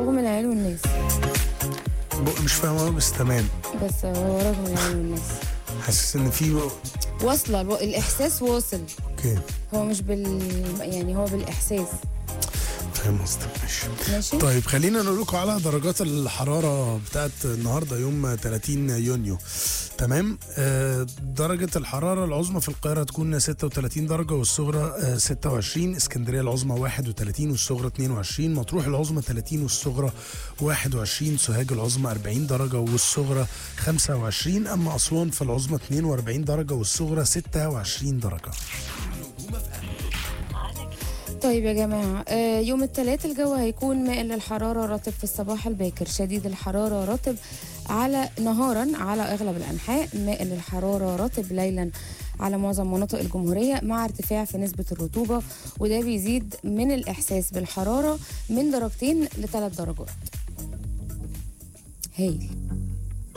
رغم العيال والناس بق مش فاهم أوي بس تمام بس هو رغم العيال والناس حاسس ان في واصله الو- الاحساس واصل اوكي هو مش بال يعني هو بالاحساس فاهم قصدك ماشي ماشي طيب خلينا نقول لكم على درجات الحرارة بتاعت النهاردة يوم 30 يونيو تمام آه، درجة الحرارة العظمى في القاهرة تكون 36 درجة والصغرى آه، 26 اسكندرية العظمى 31 والصغرى 22 مطروح العظمى 30 والصغرى 21 سوهاج العظمى 40 درجة والصغرى 25 أما أسوان في العظمى 42 درجة والصغرى 26 درجة طيب يا جماعة آه، يوم الثلاث الجو هيكون مائل للحرارة رطب في الصباح الباكر شديد الحرارة رطب على نهارا على أغلب الأنحاء مائل للحرارة رطب ليلا على معظم مناطق الجمهورية مع ارتفاع في نسبة الرطوبة وده بيزيد من الإحساس بالحرارة من درجتين لثلاث درجات هايل